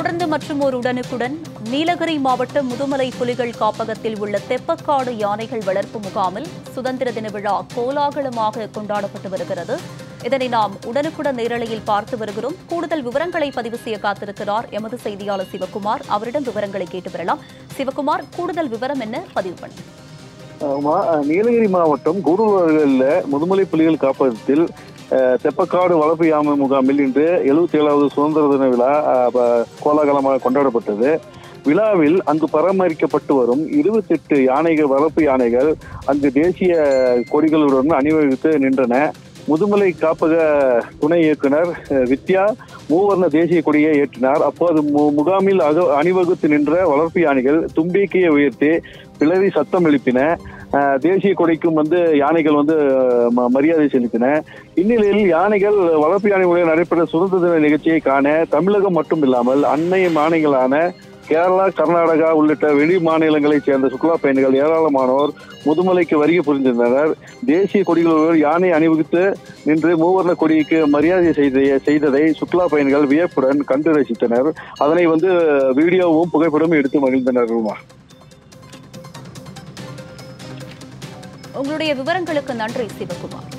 தொடர்ந்து மற்றும் ஒரு உடனுக்குடன் நீலகிரி மாவட்டம் முதுமலை புலிகள் காப்பகத்தில் உள்ள தெப்பக்காடு யானைகள் வளர்ப்பு முகாமில் சுதந்திர தின விழா கோலாகலமாக கொண்டாடப்பட்டு வருகிறது இதனை நாம் உடனுக்குடன் நேரலையில் பார்த்து வருகிறோம் கூடுதல் விவரங்களை பதிவு செய்ய காத்திருக்கிறார் எமது செய்தியாளர் சிவகுமார் அவரிடம் விவரங்களை கேட்டு வரலாம் சிவகுமார் கூடுதல் விவரம் என்ன பதிவு பண்ணு ஆமா நீலகிரி மாவட்டம் கூடலூரில் முதுமலை புலிகள் காப்பகத்தில் அஹ், தெப்பக்காடு வளர்ப்பு யாமை முகாமில் இன்று எழுபத்தி ஏழாவது சுதந்திர தின விழா அஹ், ப- கோலாகலமாக கொண்டாடப்பட்டது விழாவில் அங்கு பராமரிக்கப்பட்டு வரும் இருபத்தெட்டு யானைகள் வளர்ப்பு யானைகள் அங்கு தேசிய கொடிகளுடன் அணிவகுத்து நின்றன முதுமலை காப்பக துணை இயக்குனர் அஹ், வித்யா மூவர்ண தேசிய கொடியை ஏற்றினார் அப்போது மு- முகாமில் அக அணிவகுத்து நின்ற வளர்ப்பு யானைகள் தும்பிக்கையை உயர்த்தி பிளறி சத்தம் எழுப்பின அஹ், தேசிய கொடிக்கும் வந்து யானைகள் வந்து அஹ், ம- மரியாதை செலுத்தின இந்நிலையில் யானைகள் வளர்ப்பு யானைகளுடன் நடைபெற்ற சுதந்திர தின நிகழ்ச்சியை காண தமிழகம் மட்டும் இல்லாமல் அன்னை மாநிலங்களான கேரளா கர்நாடகா உள்ளிட்ட வெளி மாநிலங்களைச் சேர்ந்த சுற்றுலா பயணிகள் ஏராளமானோர் முதுமலைக்கு வருகை புரிந்திருந்தனர் தேசிய கொடிகளோடு யானை அணிவகுத்து நின்று மூவர்ண கொடிக்கு மரியாதை செய்த செய்ததை சுற்றுலா பயணிகள் வியப்புடன் கண்டு ரசித்தனர் அதனை வந்து வீடியோவும் புகைப்படமும் எடுத்து மகிழ்ந்தனர் ரூமா உங்களுடைய விவரங்களுக்கு நன்றி சிவகுமார்